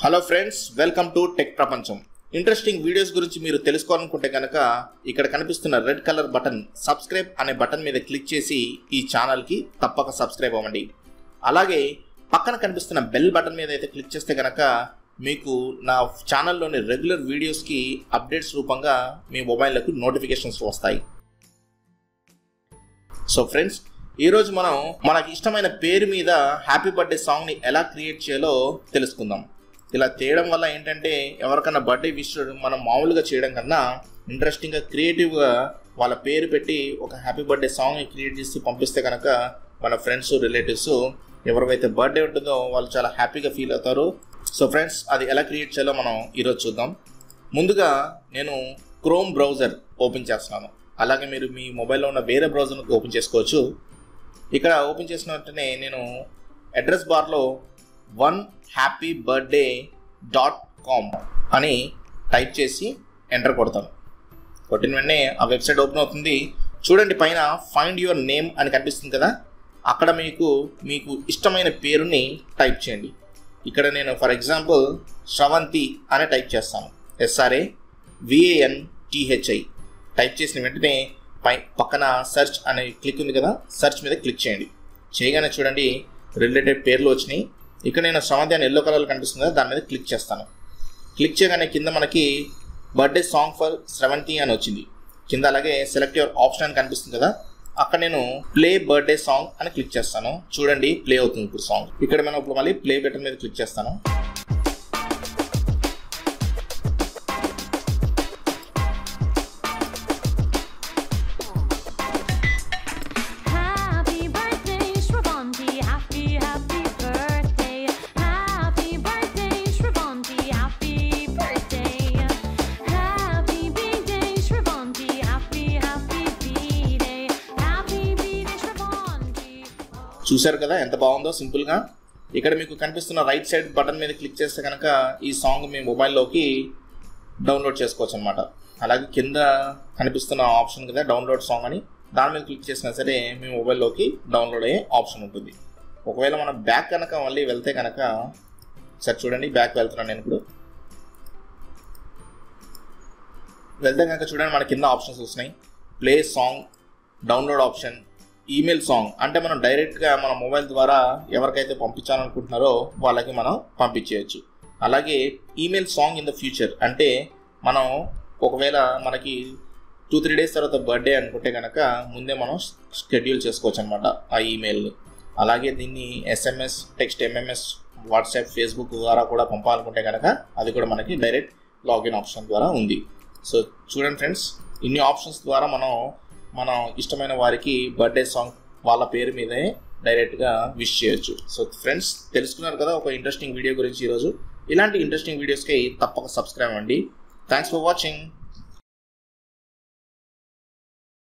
Hello friends welcome to tech ప్రపంచం interesting videos గురించి మీరు తెలుసుకోవాలనుకుంటే కనుక ఇక్కడ కనిపిస్తున్న రెడ్ కలర్ బటన్ సబ్స్క్రైబ్ అనే బటన్ మీద క్లిక్ చేసి ఈ ఛానల్కి తప్పక సబ్స్క్రైబ్ అవ్వండి అలాగే పక్కన కనిపిస్తున్న బెల్ బటన్ మీద అయితే క్లిక్ చేస్తే కనుక మీకు నా ఛానల్లోని రెగ్యులర్ వీడియోస్కి అప్డేట్స్ రూపంగా మీ మొబైల్లకు నోటిఫికేషన్స్ వస్తాయి సో ఫ్రెండ్స్ ఈరోజు మనం మనకి ఇష్టమైన పేరు మీద హ్యాపీ బర్త్డే సాంగ్ని ఎలా క్రియేట్ చేయాలో తెలుసుకుందాం ఇలా చేయడం వల్ల ఏంటంటే ఎవరికైనా బర్త్డే విష్ మనం మామూలుగా చేయడం కన్నా ఇంట్రెస్టింగ్గా క్రియేటివ్గా వాళ్ళ పేరు పెట్టి ఒక హ్యాపీ బర్త్డే సాంగ్ క్రియేట్ చేసి పంపిస్తే కనుక మన ఫ్రెండ్స్ రిలేటివ్స్ ఎవరివైతే బర్త్డే ఉంటుందో వాళ్ళు చాలా హ్యాపీగా ఫీల్ అవుతారు సో ఫ్రెండ్స్ అది ఎలా క్రియేట్ చేయాలో మనం ఈరోజు చూద్దాం ముందుగా నేను క్రోమ్ బ్రౌజర్ ఓపెన్ చేస్తున్నాను అలాగే మీరు మీ మొబైల్లో ఉన్న వేరే బ్రౌజర్ను ఓపెన్ చేసుకోవచ్చు ఇక్కడ ఓపెన్ చేసిన వెంటనే నేను అడ్రస్ బార్లో one happy birthday dot com అని టైప్ చేసి ఎంటర్ కొడతాను కొట్టిన వెంటనే ఆ వెబ్సైట్ ఓపెన్ అవుతుంది చూడండి పైన ఫైండ్ యువర్ నేమ్ అని కనిపిస్తుంది కదా అక్కడ మీకు మీకు ఇష్టమైన పేరుని టైప్ చేయండి ఇక్కడ నేను ఫర్ ఎగ్జాంపుల్ శ్రవంతి అని టైప్ చేస్తాను ఎస్ఆర్ఏ విఏఎన్ టిహెచ్ఐ టైప్ చేసిన వెంటనే పై పక్కన సెర్చ్ అనే క్లిక్ ఉంది కదా సెర్చ్ మీద క్లిక్ చేయండి చేయగానే చూడండి రిలేటెడ్ పేర్లు వచ్చినాయి ఇక్కడ నేను శ్రవంతి అని ఎల్లో కలర్లో కనిపిస్తుంది కదా దాని మీద క్లిక్ చేస్తాను క్లిక్ చేయగానే కింద మనకి బర్త్డే సాంగ్ ఫర్ శ్రవంతి అని వచ్చింది కింద అలాగే సెలెక్ట్ యువర్ ఆప్షన్ అని కనిపిస్తుంది కదా అక్కడ నేను ప్లే బర్త్డే సాంగ్ అని క్లిక్ చేస్తాను చూడండి ప్లే అవుతుంది ఇప్పుడు సాంగ్ ఇక్కడ మనం ఇప్పుడు మళ్ళీ ప్లే బటన్ మీద క్లిక్ చేస్తాను Happy birthday, Shravanti. Happy, happy birthday. Happy birthday, Shravanti. Happy birthday. Happy birthday, Shravanti. Happy, happy birthday. Happy birthday, Shravanti. చూశారు కదా ఎంత బాగుందో సింపుల్గా ఇక్కడ మీకు కనిపిస్తున్న రైట్ సైడ్ బటన్ మీద క్లిక్ చేస్తే కనుక ఈ సాంగ్ మీ మొబైల్లోకి డౌన్లోడ్ చేసుకోవచ్చు అనమాట అలాగే కింద కనిపిస్తున్న ఆప్షన్ కదా డౌన్లోడ్ సాంగ్ అని దాని మీద క్లిక్ చేసినా సరే మీ మొబైల్లోకి డౌన్లోడ్ అయ్యే ఆప్షన్ ఉంటుంది ఒకవేళ మనం బ్యాక్ కనుక మళ్ళీ వెళ్తే కనుక సరే చూడండి బ్యాక్ వెళ్తున్నాను నేను ఇప్పుడు వెళ్తే కనుక చూడండి మన కింద ఆప్షన్స్ వస్తున్నాయి play song download option email song అంటే మనం డైరెక్ట్గా మన మొబైల్ ద్వారా ఎవరికైతే పంపించాలనుకుంటున్నారో వాళ్ళకి మనం పంపించేయచ్చు అలాగే email song in the future అంటే మనం ఒకవేళ మనకి టూ త్రీ డేస్ తర్వాత బర్త్డే అనుకుంటే కనుక ముందే మనం షెడ్యూల్ చేసుకోవచ్చు అనమాట ఆ ఈమెయిల్ని అలాగే దీన్ని SMS text MMS WhatsApp Facebook ద్వారా కూడా పంపాలనుకుంటే కనుక అది కూడా మనకి డైరెక్ట్ లాగిన్ ఆప్షన్ ద్వారా ఉంది సో చూడండి ఫ్రెండ్స్ ఇన్ని ఆప్షన్స్ ద్వారా మనం మనం ఇష్టమైన వారికి బర్త్డే సాంగ్ వాళ్ళ పేరు మీదే డైరెక్ట్గా విష్ చేయొచ్చు సో ఫ్రెండ్స్ తెలుసుకున్నారు కదా ఒక ఇంట్రెస్టింగ్ వీడియో గురించి ఈరోజు ఇలాంటి ఇంట్రెస్టింగ్ వీడియోస్కి తప్పక సబ్స్క్రైబ్ అవ్వండి థ్యాంక్స్ ఫర్ వాచింగ్